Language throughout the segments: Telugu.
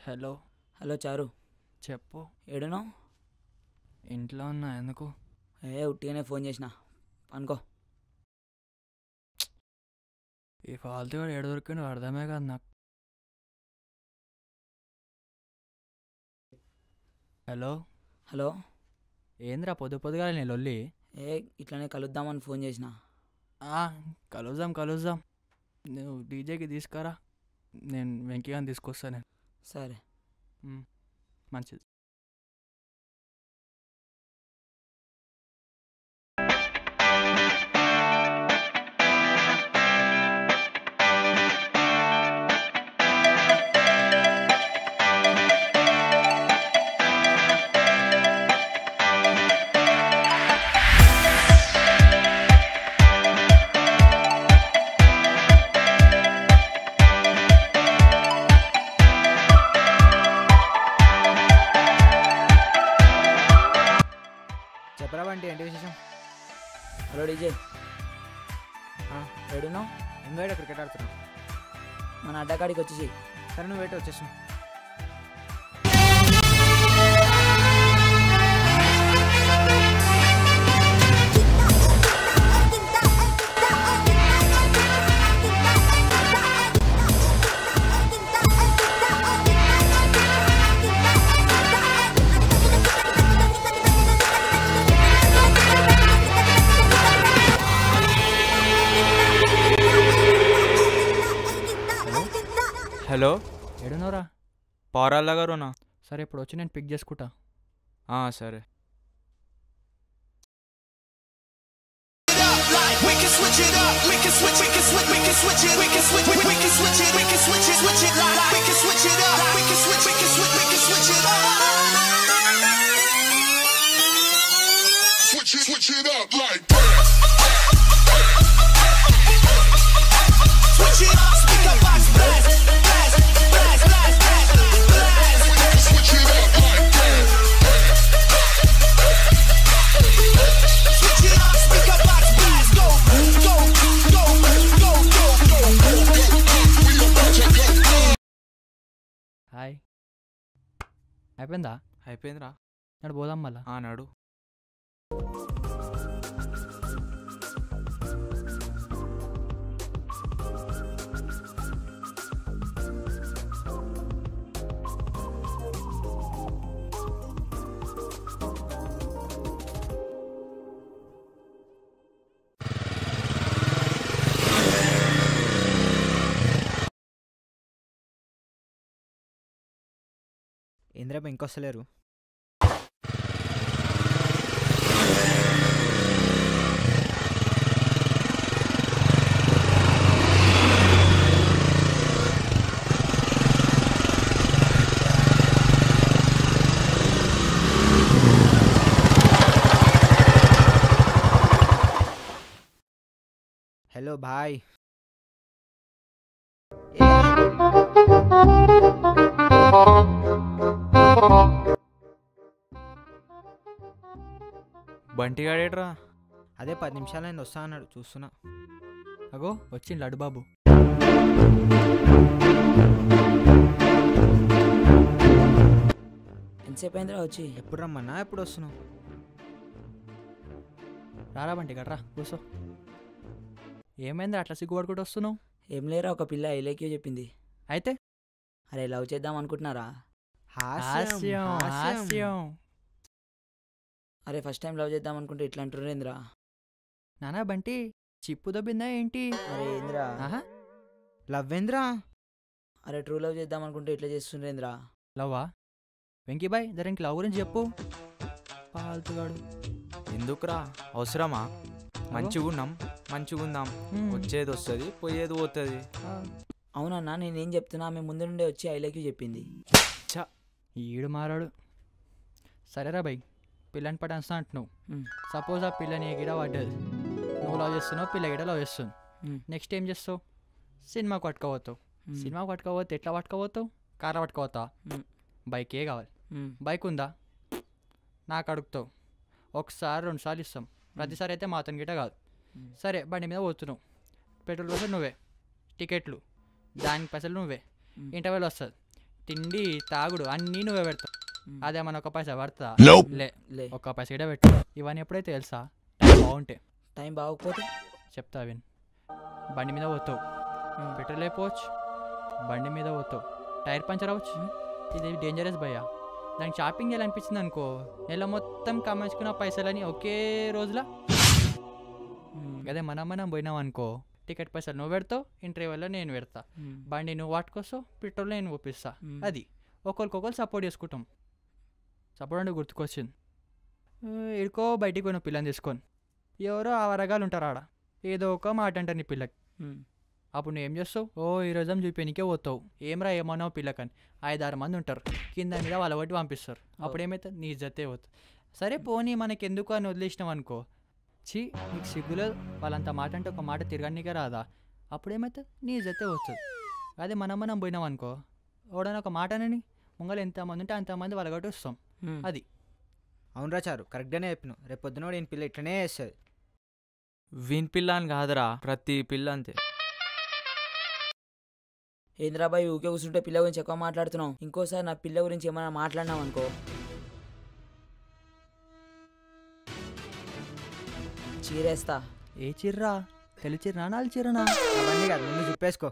హలో హలో చారు చెప్పు ఏడునో ఇంట్లో ఉన్నా ఎందుకు ఏ ఉట్టిగానే ఫోన్ చేసిన అనుకో ఈ ఫాల్తుగా ఏడు దొరికిండు అర్థమే కాదు నాకు హలో హలో ఏంద్రా పొద్దు పొద్దుగా నేను లొల్లి ఏ ఇట్లానే కలుద్దామని ఫోన్ చేసిన ఆ, కలుద్దాం కలుద్దాం నువ్వు డీజేకి తీసుకురా నేను వెంకయ్యని తీసుకొస్తా నేను సరే మ్, మంచిది చెప్పరా బంటి ఏంటి విశేషం హలో డీజే ఆ, ఏడునో ఇంకా క్రికెట్ ఆడుతున్నా మన అడ్డకాడికి వచ్చేసి సరే నువ్వు వెయిట్ వచ్చేసిన హలో ఏడునోరా పౌరాల గారునా సరే ఇప్పుడు వచ్చి నేను పిక్ చేసుకుంటా ఆ, సరే We can switch it up. We can switch. We can switch. We can switch it. We can switch. We we can switch it. We can switch it. Switch it like we can switch it up. We can switch. We can switch. We can switch it up. Switch it. Switch it up like that. Switch it up. Speaker box blast. Blast. Blast. Blast. Blast. Blast. Switch it up like that. Switch it up. Speaker box blast. Go. Go. Go. Go. Go. Go. We about to go. Hi అయిపోయిందా అయిపోయిందిరా నడు పోదాం మళ్ళా ఆ నాడు ఇంద్రప ఇంకొస్తలేరు హలో బాయ్ బంటి గాడేట్రా అదే పది నిమిషాలైంది వస్తా అన్నాడు చూస్తున్నా అగో వచ్చింది లడ్డు బాబు ఎంతసేపు అయిందిరా వచ్చి ఎప్పుడు రమ్మన్నా ఎప్పుడు వస్తున్నావు రారా బంటి గట్రా కూర్చో ఏమైంది అట్లా సిగ్గుపడుకుంటూ వస్తున్నావు ఏం లేరా ఒక పిల్ల ఐలేక్యూ చెప్పింది అయితే అరే లవ్ చేద్దాం అనుకుంటున్నారా హాస్యం హాస్యం అరే ఫస్ట్ టైం లవ్ చేద్దాం అనుకుంటే ఇట్లా అంటున్నారేంద్రా నానా బంటి చిప్పు దబ్బిందా ఏంటి అరే ఏంద్రా ఆహా లవ్వేంద్రా అరే ట్రూ లవ్ చేద్దాం అనుకుంటే ఇట్లా చేస్తుండ్రేంద్రా లవ్వా వెంకీబాయ్ జర ఇంక లవ్ గురించి చెప్పు పాల్తుగాడు ఎందుకురా అవసరమా మంచిగున్నాం మంచిగుందాం హ్మ్. వచ్చేది వస్తుంది పోయేది పోతుంది ఆ, అవునన్నా నేనేం చెప్తున్నా ఆమె ముందు నుండే వచ్చి ఐలేక్యూ చెప్పింది ఈడు మారాడు సరేరా బై పిల్లని పటాన్స్తా అంటున్నావు హ్మ్. సపోజ్ ఆ పిల్లని గిడ పడ్డది నువ్వు లవ్ చేస్తున్నావు పిల్ల గిడ లవ్ చేస్తుంది హ్మ్. నెక్స్ట్ ఏం చేస్తావు సినిమాకి పట్టుకోపోతావు హ్మ్. సినిమాకి పట్టుకోపోతే ఎట్లా పట్టుకోపోతావు కార్లో పట్టుకోపోతావా హ్మ్. బైకే కావాలి హ్మ్. బైక్ ఉందా నాకు అడుగుతావు ఒకసారి రెండు సార్లు ఇస్తాం ప్రతిసారి అయితే మా అతని గిట కాదు మ్మ్. సరే బండి మీద పోతున్నావు పెట్రోల్ కోసం నువ్వే టికెట్లు దానికి పైసలు నువ్వే మ్మ్. ఇంటర్వెల్ వస్తుంది తిండి తాగుడు అన్నీ నువ్వే పెడతావు మ్. అదేమన్నా ఒక పైసా పడుతుందా Nope. లే లే ఒక్క పైసా ఇడే పెట్టు ఇవన్నీ ఎప్పుడైతే తెలుసా టైం బాగుంటాయి టైం బాగోకపోతే చెప్తా విన్ బండి మీద పోతావు పెట్రోల్ అయిపోవచ్చు బండి మీద పోతావు టైర్ పంచర్ అవ్వచ్చు ఇది డేంజరస్ భయ్యా దానికి షాపింగ్ చేయాలనిపించింది అనుకో నెల మొత్తం కమ్మించుకున్న పైసలని ఒకే రోజులో అదే మనం మనం పోయినాం అనుకో టికెట్ పైసలు నువ్వు పెడతావు ఇంటర్వ్యూలో నేను పెడతా బండి నువ్వు వాటుకొస్తావు పెట్రోల్ నేను ఒప్పిస్తా మ్మ్. అది ఒకరికొకరు సపోర్ట్ చేసుకుంటాం సపోర్ట్ అంటే గుర్తుకొచ్చింది ఇడుకో బయటికి పోయిన పిల్లని తీసుకొని ఎవరో ఆ వరగాలు ఉంటారు ఆడ ఏదో ఒక మాట అంటారు నీ పిల్లకి అప్పుడు నువ్వు ఏం చేస్తావు ఓ ఈ రోజు చూపించకే పోతావు ఏమరా ఏమన్నావు పిల్లకని ఐదారు మంది ఉంటారు కింద మీద వాళ్ళ ఒకటి పంపిస్తారు అప్పుడు ఏమవుతుంది నీ ఇజ్జతే పోతుంది సరే పోనీ మనకి ఎందుకు అని వదిలేసినాం అనుకో చీ నీకు సిగ్గులో వాళ్ళంత మాట అంటే ఒక మాట తిరగనీకే రాదా అప్పుడు ఏమవుతుంది నీ ఇజ్జతే వస్తుంది అదే మనం మనం పోయినాం అనుకో ఓడని ఒక మాట అని ముంగలు ఎంతమంది ఉంటే అంతమంది వాళ్ళ ఒకటి వస్తాం అది అవునరా చారు కరెక్ట్గానే చెప్పిన రేపు పొద్దున కూడా ఈయన పిల్ల ఇట్లనే చేస్తుంది వీన్ పిల్ల అని కాదురా ప్రతి పిల్ల అంతే ఏంద్రాబాయ్ ఊకే కూర్చుంటే పిల్ల గురించి ఎక్కువ మాట్లాడుతున్నావు ఇంకోసారి నా పిల్ల గురించి ఏమైనా మాట్లాడినావు అనుకో చీరేస్తా ఏ చిర్రా తెలి చిర్రా నాలు చిరనా అవన్నీ కాదు ముందు చెప్పేసుకో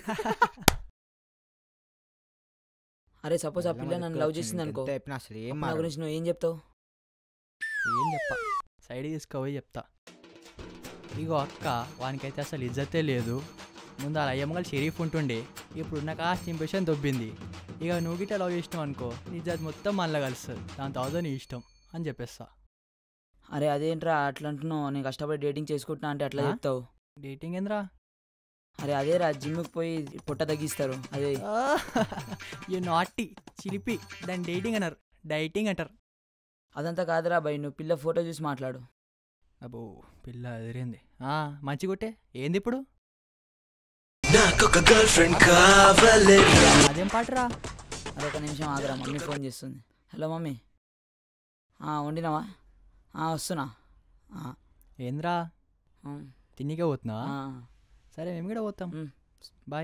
అరే సపోజ్ ఆ పిల్ల నన్ను లవ్ చేసింది అనుకో ఎంత చెప్పినా అసలు ఏం నా మారదు. గురించి నువ్వు ఏం చెప్తావు ఏం చెప్పా సైడ్ తీసుకోపోయి చెప్తా ఇగో అక్క వానికైతే అసలు ఇజ్జతే లేదు ముందు అలా అయ్యమ్మగలు షరీఫ్ ఉంటుండే ఇప్పుడు ఉన్న కాస్ట్ ఇంప్రెషన్ దొబ్బింది ఇక నువ్వు గిట్ట లవ్ చేసినావు అనుకో నీ ఇజ్జత్ మొత్తం మళ్ళీ కలుస్తుంది దాని తర్వాత నీ ఇష్టం అని చెప్పేస్తా అరే అదేంట్రా అట్లా అంటున్నావు నేను కష్టపడి డేటింగ్ చేసుకుంటున్నా అంటే అట్లా ఆ? చెప్తావు డేటింగ్ ఏంద్రా అరే అదేరా జిమ్కి పోయి పొట్ట తగ్గిస్తారు అదే యూ నాటి చిలిపి దాన్ని డేటింగ్ అన్నారు డైటింగ్ అంటారు అదంతా కాదురా బై నువ్వు పిల్ల ఫోటో చూసి మాట్లాడు అబ్బో పిల్ల ఎదిరింది మంచిగుట్టే ఏంది ఇప్పుడు నాకొక గర్ల్ ఫ్రెండ్ కావాలి అదేం పాటరా అరే ఒక నిమిషం ఆగరా మమ్మీ ఫోన్ చేస్తుంది హలో మమ్మీ ఆ, వండినావా ఆ, వస్తున్నా ఆ, ఏంద్రా ఆ, తిన్నికే పోతున్నావా ఆ. సరే మేము కూడా పోతాం మ్. బాయ్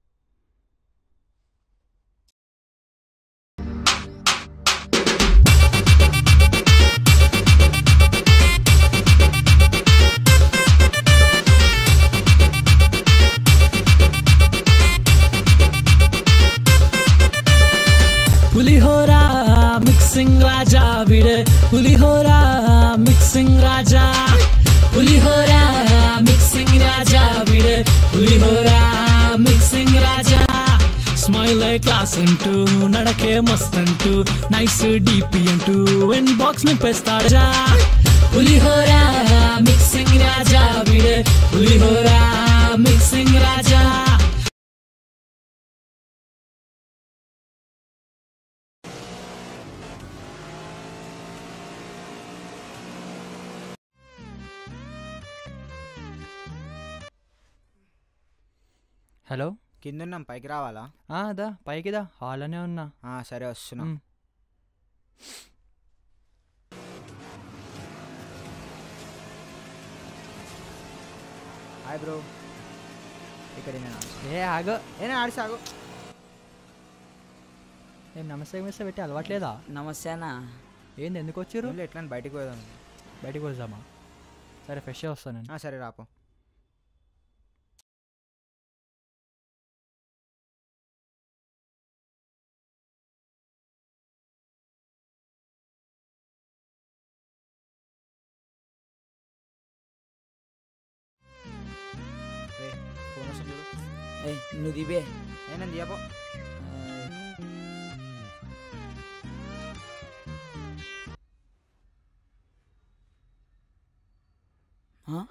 పులిహోర మిక్సింగ్ రాజా విడే పులిహోర మిక్సింగ్ రాజా పులిహోర మిక్సింగ్ రాజా విడే పులిహోర మిక్సింగ్ రాజా స్మైల్ క్లాస్ అంటూ నడకే మస్త్ అంటూ నైస్ డిపి అంటూ ఎన్ బాక్స్ నింపేస్తాడా పులిహోర మిక్సింగ్ రాజా విడే పులిహోర మిక్సింగ్ రాజా హలో కింద ఉన్నాం పైకి రావాలా ఆ, దా పైకి దా హాల్లోనే ఉన్నా ఆ, సరే వస్తున్నా మ్. హాయ్ బ్రో ఇక్కడ ఏ ఆగో ఏనా ఆడి సాగు ఏం నమస్తే నమస్తే పెట్టి అలవాట్లేదా నమస్తే అన్న ఏంది ఎందుకు వచ్చిర్రు ఏం ఎట్లా అని బయటికి పోదాం బయటికి వద్దామా సరే ఫ్రెష్ వస్తాను నేను ఆ, సరే రాపో ఏ, ఫోన్ వస్తుంది చూడు ఏ నువ్వు దివే ఏనంది చెప్పో ఆ?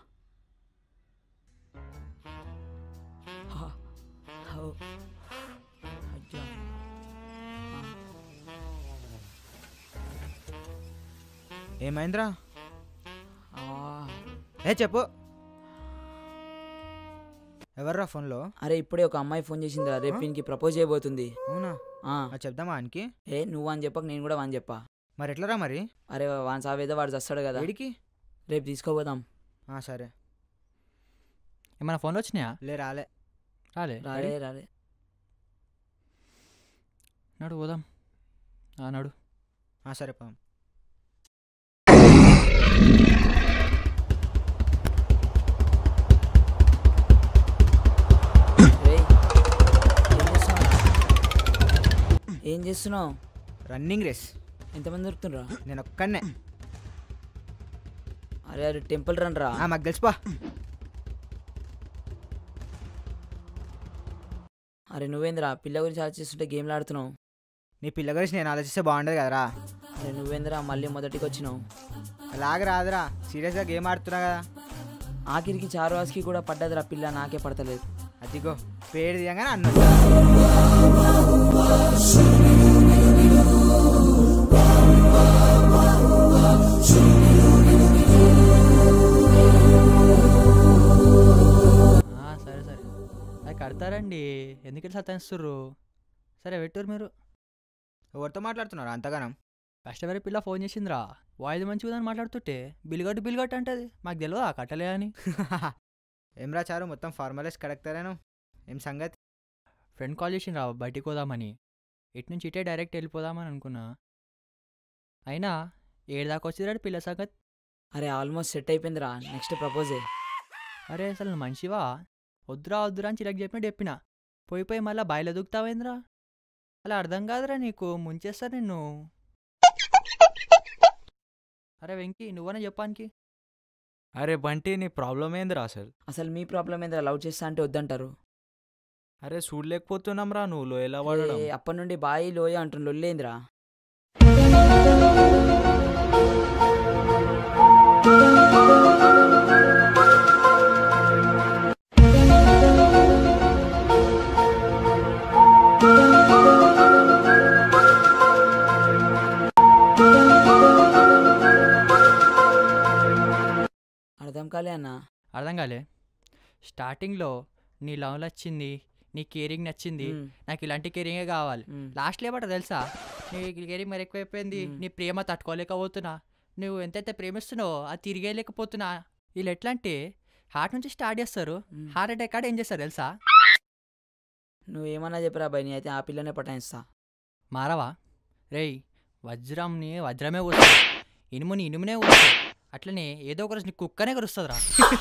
హా. హౌ. అయ్యా. ఆ. ఏమైందిరా ఆ. ఏ చెప్పు ఎవర్రా ఫోన్లో అరే ఇప్పుడే ఒక అమ్మాయి ఫోన్ చేసిందిరా రేపు ఆ? దీనికి ప్రపోజ్ చేయబోతుంది అవునా ఆ. ఆ, చెప్దామా ఆయనకి ఏ నువ్వు అని చెప్పక నేను కూడా వాని చెప్పా మరి ఎట్లరా మరి అరే వాని సావేదో వాడు చస్తాడు కదా వీడికి రేపు తీసుకోపోదాం ఆ, సరే ఏమైనా ఫోన్లు వచ్చినాయా లే రాలే రాలే రాలే రాలే నడు పోదాం ఆ, నడు ఆ, సరే పా రేయ్, ఏం చేస్తున్నావు ఏం చేస్తున్నావు రన్నింగ్ రేస్ ఎంతమంది దొరుకుతుండ్రా నేను ఒక్కనే అరే అరే టెంపుల్ రన్ రా మాకు తెలిసిపా అరే నువ్వేంద్రా పిల్ల గురించి ఆలోచిస్తుంటే గేమ్లు ఆడుతున్నావు నీ పిల్ల గురించి నేను ఆలోచిస్తే బాగుండదు కదరా అరే నువ్వేంద్రా మళ్ళీ మొదటికి వచ్చినావు అలాగ రాదురా సీరియస్గా గేమ్ ఆడుతున్నా కదా ఆఖరికి చారువాస్కి కూడా పడ్డదిరా పిల్ల నాకే పడతలేదు అదిగో పేరు తీయగానే అన్నట్టు ఆ, సరే సరే అది కడతారండి ఎందుకు సతాయిస్తుర్రు సరే పెట్టుర్రు మీరు ఎవరితో మాట్లాడుతున్నారు అంతగానం కస్టమర్ పిల్ల ఫోన్ చేసిందిరా వాయిదా మంచిగా ఉందని మాట్లాడుతుంటే బిల్గట్టు బిల్గట్టు అంటది మాకు తెలియదా కట్టలే అని ఏం చారు మొత్తం ఫార్మలెస్ కడతారేను ఏం సంగతి ఫ్రెండ్ కాల్ చేసిండ్రా బయటికి పోదామని ఇటు నుంచి ఇటే డైరెక్ట్ వెళ్ళిపోదామని అనుకున్నా అయినా ఏడు వచ్చిరాడు పిల్ల సంగతి అరే ఆల్మోస్ట్ సెట్ అయిపోయిందిరా నెక్స్ట్ ప్రపోజే అరే అసలు నువ్వు మనిషివా వద్దురా వద్దురా అని చిరాకు చెప్పినట్టు చెప్పిన పోయి పోయి మళ్ళీ బాయిలో దూకుతావేంద్రా అలా అర్థం కాదురా నీకు ముంచేస్తా నిన్ను అరే వెంకీ నువ్వనే చెప్పానికి అరే బంటి నీ ప్రాబ్లం ఏందిరా అసలు అసలు మీ ప్రాబ్లం ఏంద్రా లవ్ చేస్తా అంటే వద్దంటారు అరే చూడలేకపోతున్నాం రా నువ్వు ఎలా వాడడం ఏ, అప్పటి నుండి బాయి లోయ అంటుండు లొల్లేంద్రా అర్థం కాలే అన్న అర్థం కాలే స్టార్టింగ్లో నీ లవ్ నచ్చింది నీ కేరింగ్ నచ్చింది మ్, నాకు ఇలాంటి కేరింగే కావాలి మ్. లాస్ట్లో ఏమంట తెలుసా నీ కేరింగ్ మరి ఎక్కువైపోయింది మ్. నీ ప్రేమ తట్టుకోలేకపోతున్నా నువ్వు ఎంతైతే ప్రేమిస్తున్నావో అది తిరిగేయలేకపోతున్నా వీళ్ళు ఎట్లా అంటే హార్ట్ నుంచి స్టార్ట్ చేస్తారు మ్. హార్ట్ అటాక్ కాడ ఏం చేస్తారు తెలుసా నువ్వేమన్నా చెప్పరా భయ్ నీ అయితే ఆ పిల్లనే పటాయిస్తా మారవా రేయ్ వజ్రంని వజ్రమే వస్తుంది ఇనుముని ఇనుమునే వస్తుంది అట్లనే ఏదో ఒక రోజు నీ కుక్కనే కరుస్తుందిరా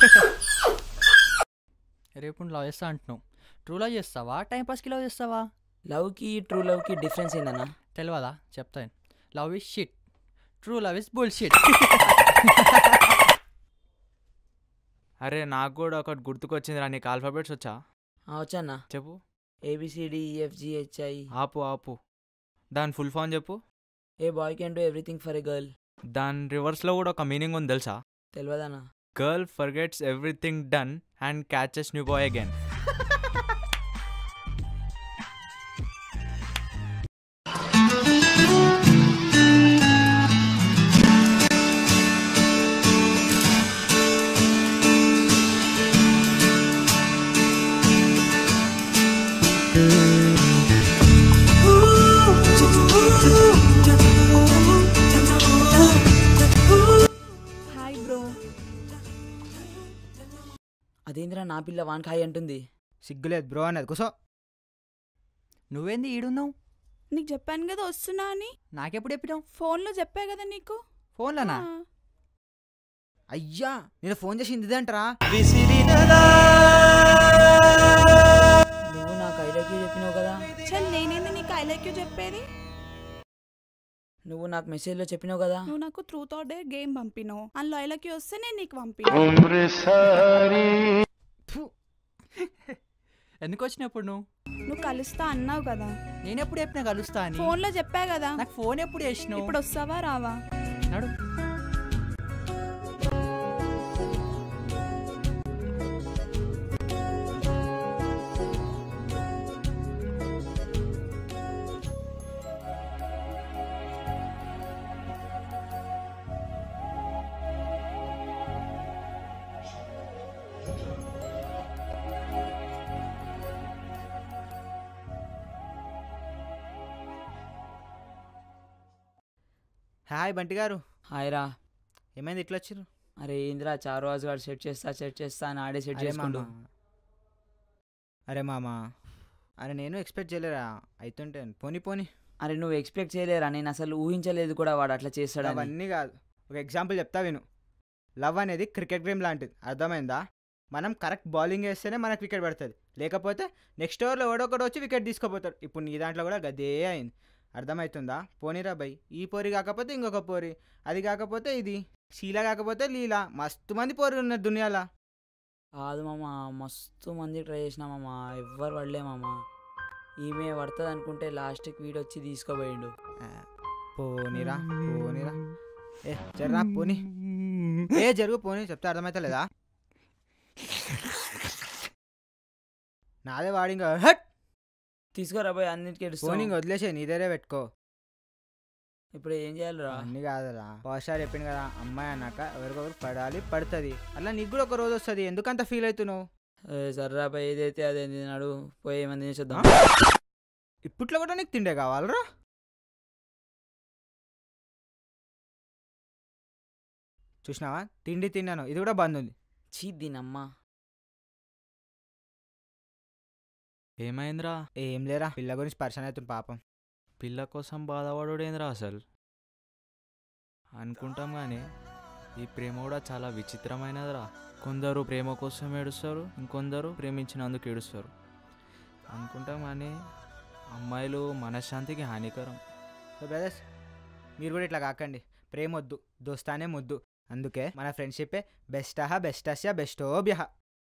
రేపు నువ్వు లవ్ చేస్తా అంటున్నావు ట్రూ లవ్ చేస్తావా టైంపాస్కి లవ్ చేస్తావా లవ్కి ట్రూ లవ్కి డిఫరెన్స్ ఏందన్నా తెలియదా చెప్తాను love is shit true love is bull shit అరే నాకు కూడా ఒకటి గుర్తుకొచ్చిందిరా నీకు ఆల్ఫాబెట్స్ వచ్చా ఆ, వచ్చన్నా చెప్పు ఏబిసిడి ఈఎఫ్జిహెచ్ఐ ఆపు ఆపు దాని ఫుల్ ఫామ్ చెప్పు a boy can do everything for a girl దాని రివర్స్లో కూడా ఒక మీనింగ్ ఉంది తెలుసా తెలియదన్నా girl forgets everything done and catches new boy again hi bro అదేంద్రా నా పిల్ల వానికి హాయ్ అంటుంది సిగ్గులేదు బ్రో అన్నది కూసో నువ్వేంది ఈడున్నావు నీకు చెప్పాను కదా వస్తున్నా అని నాకెప్పుడు చెప్పినావు ఫోన్లో చెప్పా కదా నీకు ఫోన్లోనా ఆ, అయ్యా నేను ఫోన్ చేసింది ఇదంటరా నువ్వు నాకు ఐ లైక్ యూ చెప్పినావు కదా చల్ నేనేంది నీకు ఐ లైక్ యూ చెప్పేది నువ్వు నాకు మెసేజ్లో చెప్పినావు కదా నువ్వు నాకు త్రూ థాట్ డే గేమ్ పంపినావు అందులో ఐ లైక్ యూ వస్తే నేను నీకు పంపిన ఎందుకు వచ్చినప్పుడు నువ్వు నువ్వు కలుస్తా అన్నావు కదా నేనెప్పుడు చెప్పినా కలుస్తా అని ఫోన్లో చెప్పా కదా నాకు ఫోన్ ఎప్పుడు చేసినావు ఇప్పుడు వస్తావా రావా నడు హాయ్ బంటి గారు హాయ్ రా ఏమైంది ఇట్లా వచ్చిర్రు అరే ఏంద్రా చారువాజ్ గారు సెట్ చేస్తా సెట్ చేస్తా అని ఆడే సెట్ అరే చేసుకుంటూ మామ అరే మామ అరే నేను ఎక్స్పెక్ట్ చేయలేరా అవుతుంటే పోనీ పోనీ అరే నువ్వు ఎక్స్పెక్ట్ చేయలేరా నేను అసలు ఊహించలేదు కూడా వాడు అట్లా చేస్తాడని అవన్నీ కాదు ఒక ఎగ్జాంపుల్ చెప్తా విను లవ్ అనేది క్రికెట్ గేమ్ లాంటిది అర్థమైందా మనం కరెక్ట్ బౌలింగ్ వేస్తేనే మనకు వికెట్ పడుతుంది లేకపోతే నెక్స్ట్ ఓవర్లో ఎవడొకడు వచ్చి వికెట్ తీసుకోపోతాడు ఇప్పుడు నీ దాంట్లో కూడా గదే అయింది అర్థమవుతుందా పోనీరా బై ఈ పోరి కాకపోతే ఇంకొక పోరి అది కాకపోతే ఇది శీల కాకపోతే లీలా మస్తు మంది పోరి ఉన్నారు దునియాలా కాదు మామ మస్తు మంది ట్రై చేసినా మామ ఎవ్వరు పడలే మామ ఈమె పడుతుంది అనుకుంటే లాస్ట్కి వీడు వచ్చి తీసుకోపోయిండు ఆ, పోనీరా పోనీరా ఏ జర్రా పోనీ ఏ జరుగు పోనీ చెప్తే అర్థమవుతలేదా నాదే వాడింగ్ హట్ తీసుకోరా పోయి అన్నిటికీ ఏడుస్తావు. పోనీ వదిలేసే నీ దగ్గరే పెట్టుకో ఇప్పుడు ఏం చేయాలిరా అన్ని కాదురా పోషారు చెప్పింది కదా అమ్మాయి అన్నాక ఎవరికొకరు పడాలి పడుతుంది అలా నీకు కూడా ఒక రోజు వస్తుంది ఎందుకంత ఫీల్ అవుతున్నావు ఏ, సర్రా పోయి ఏదైతే అదే తిన్నాడు పోయి ఏమని చేద్దాం ఇప్పట్లో కూడా నీకు తిండే కావాలరా చూసినావా తిండి తిన్నాను ఇది కూడా బంద్ ఉంది చీ దీనమ్మా ఏమైందిరా ఏం లేరా పిల్ల గురించి పరిచయం అవుతుంది పాపం పిల్ల కోసం బాధపడుడేంద్రా అసలు అనుకుంటాం కానీ ఈ ప్రేమ కూడా చాలా విచిత్రమైనదిరా కొందరు ప్రేమ కోసం ఏడుస్తారు ఇంకొందరు ప్రేమించినందుకు ఏడుస్తారు అనుకుంటాం కానీ అమ్మాయిలు మనశ్శాంతికి హానికరం సో బ్రదర్స్ మీరు కూడా ఇట్లా కాకండి ప్రేమ వద్దు దోస్తానే ముద్దు అందుకే మన ఫ్రెండ్షిప్పే బెస్ట్ బెస్ట్ బెస్టో బిహ